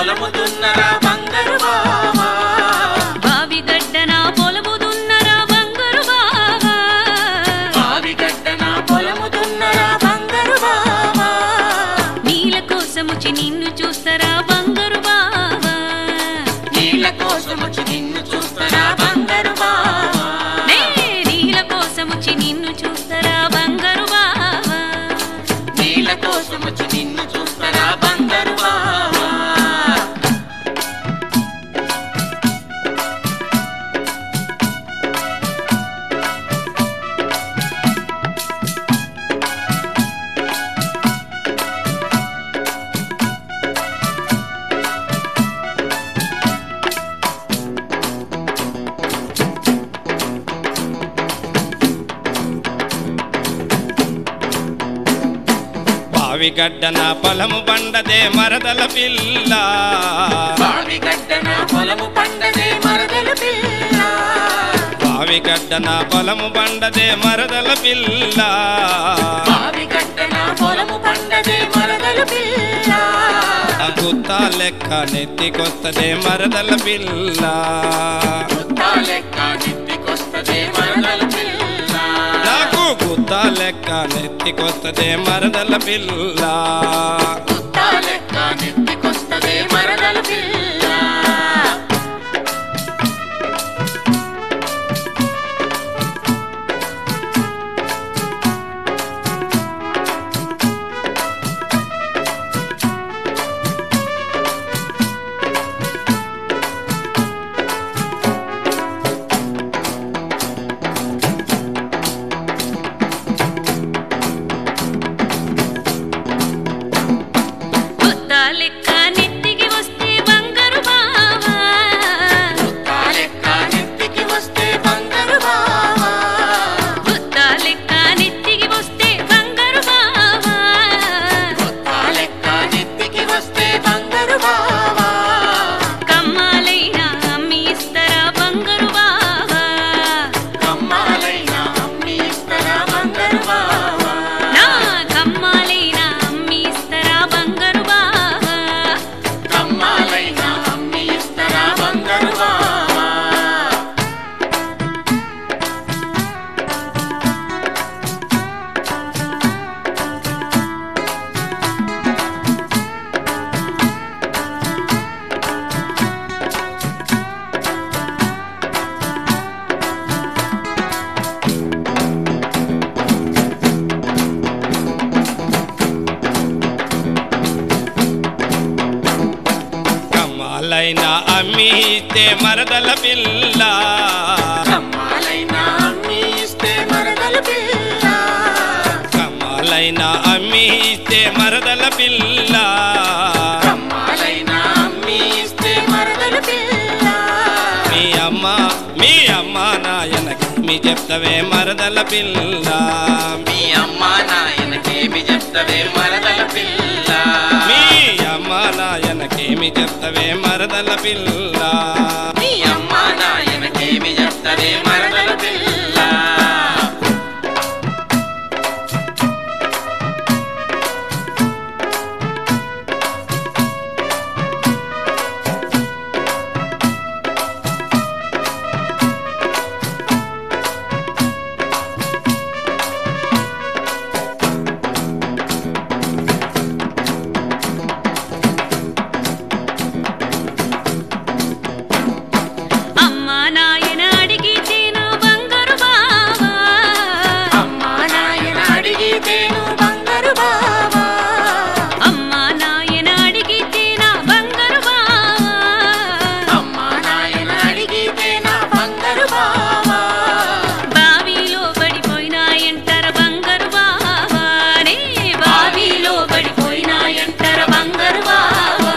పొలము దున్నరా బంగారు బావా బావి గడ్డన పొలము దున్నరా బంగారు బావా బావి గడ్డన పొలము దున్నరా బంగారు బావా నీల కోసముచి నిన్ను చూస్తారా బంగారు బావా నీళ్ళ కోసం వచ్చి నిన్ను చూస్తారా బంగారు బావా నే నీల కోసముచి నిన్ను చూస్తారా బంగారు బావా నీళ్ళ కోసం వచ్చి నిన్ను చూస్తారా బంగారు బావా బావి గడ్డన పొలము బండదే మరదల పిల్ల బావి గడ్డన పొలము పండదే మరదల పిల్ల బావి గడ్డన పొలము బండదే మరదల పిల్ల బావి గడ్డన పొలము పండదే మరదల పిల్ల ఆ గుత్త లెక్క నెత్తికొత్తదే మరదల పిల్ల గుత్తా లెక్క నెత్తికొస్తదే మరదల పిల్ల నాకు గుత్త లెక్క నెత్తికొత్తదే మరదల పిల్ల గుత్తా లెక్క నెత్తికొస్తదే మరదల పిల్ల కొత్త లెక్క నెత్తికి వస్తే బంగారు బావా గుత్తా లెక్క నెత్తికి వస్తే బంగారు బావా కొత్త లెక్క నెత్తికి వస్తే బంగారు బావా గుత్తా లెక్క నెత్తికి వస్తే బంగారు బావా కమ్మాలైనా అమ్మి ఇస్తారా బంగారు బావా కమ్మాలైన అమ్మి ఇస్తారా బంగారు బావా నా కమ్మాలైనా అమ్మి ఇస్తారా బంగారు బావా కమ్మాలైన అమ్మి ఇస్తారా బంగారు బావా కమ్మాలైన అమ్మి ఇస్తే మరదల పిల్ల కమ్మాలైన అమ్మి ఇస్తే మరదల పిల్ల కమ్మాలైన అమ్మి ఇస్తే మరదల పిల్ల కమ్మాలైన అమ్మి ఇస్తే మరదల పిల్ల మీ అమ్మ మీ అమ్మ నాయనకి మీ చెప్తవే మరదల పిల్ల మీ అమ్మ నాయనకేమి చెప్తవే మరదల పిల్ల మీ అమ్మ నాయనకేమి చెప్తవే మరదల పిల్ల మీ అమ్మ నాయనకేమి చెప్తవే మరదల పిల్ల అమ్మా నాయన అడిగితేను బంగారు బావా అమ్మ నాయన అడిగితేను బంగారు బావా అమ్మా నాయన అడిగితేనా బంగారు బావా అమ్మ నాయన అడిగితేనా బంగారు బావా బావిలో పడిపోయినా ఎంటర బంగారు బావా రే బావిలో పడిపోయినా ఎంటర బంగారు బావా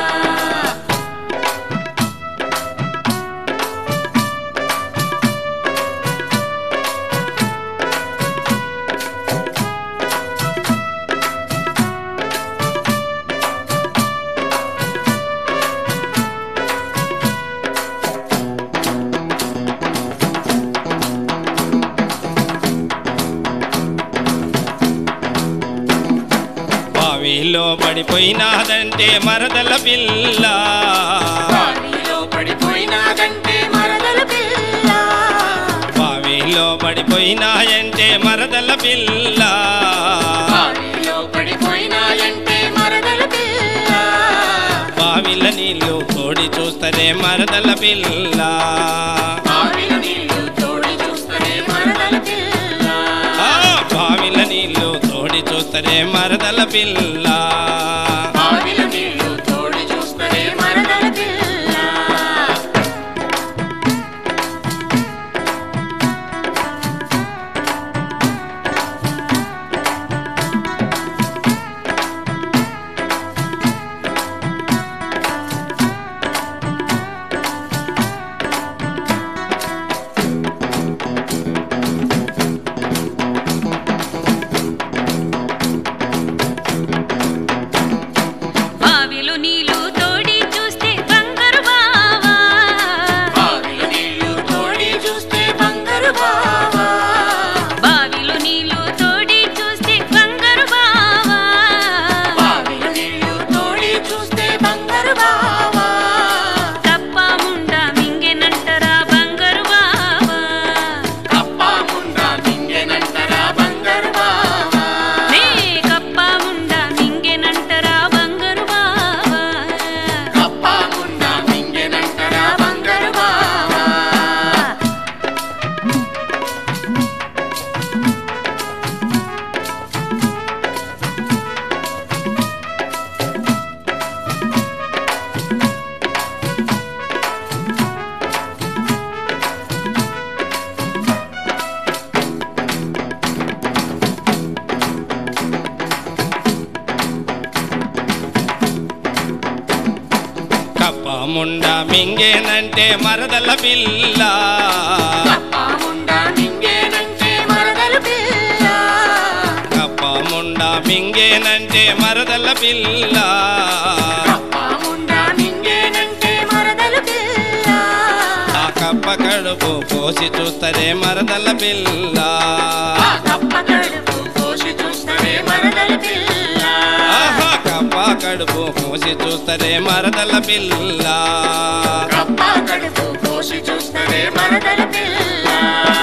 బావిలో పడిపోయినాదంటే మరదల పిల్ల పడిపోయినాయంటే మరదల పిల్ల బావిలో పడిపోయినాయంటే మరదల పిల్ల బావిల నీళ్ళు తోడి చూస్తరే మరదల పిల్ల బావిల నీళ్లు తోడి చూస్తేనే మరదల పిల్ల ఆ, బావిల నీళ్ళు తోడి చూస్తరే మరదల పిల్ల బావిల నీళ్లు తోడి చూస్తేనే మరదల పిల్ల బావిలో నీళ్లు తోడి చూస్తే బంగారు బావా బావిల నీళ్లు తోడి చూస్తే బంగారు బావా బావిలో నీళ్లు తోడి చూస్తే బంగారు బావా బావిల నీళ్లు తోడి చూస్తే బంగారు బావా తప్ప ముండా మింగెనంటరా బంగారు బావా కప్ప ముండా మింగెనంటరా బంగారు బావా నే కప్ప ముండా మింగెనంటరా బంగారు బావా కప్ప ముండా మింగెనంటరా బంగారు బావా కప్ప ముండ మింగేనంటే మరదల పిల్ల కప్ప ముండా మింగేనంటే మరదల పిల్ల కప్ప ముండ మింగేనంటే మరదల పిల్ల కప్ప ముండా మింగేనంటే మరదల పిల్ల ఆ కప్ప కడుపు కోసి చూస్తరే మరదల పిల్ల ఆ కప్ప కడుపు కోసి చూస్తేనే మరదల పిల్ల ఆహా కప్ప కడుపు కోసి చూస్తరే మరదల పిల్ల కప్ప కడుపు కోసి చూస్తేనే మరదల పిల్ల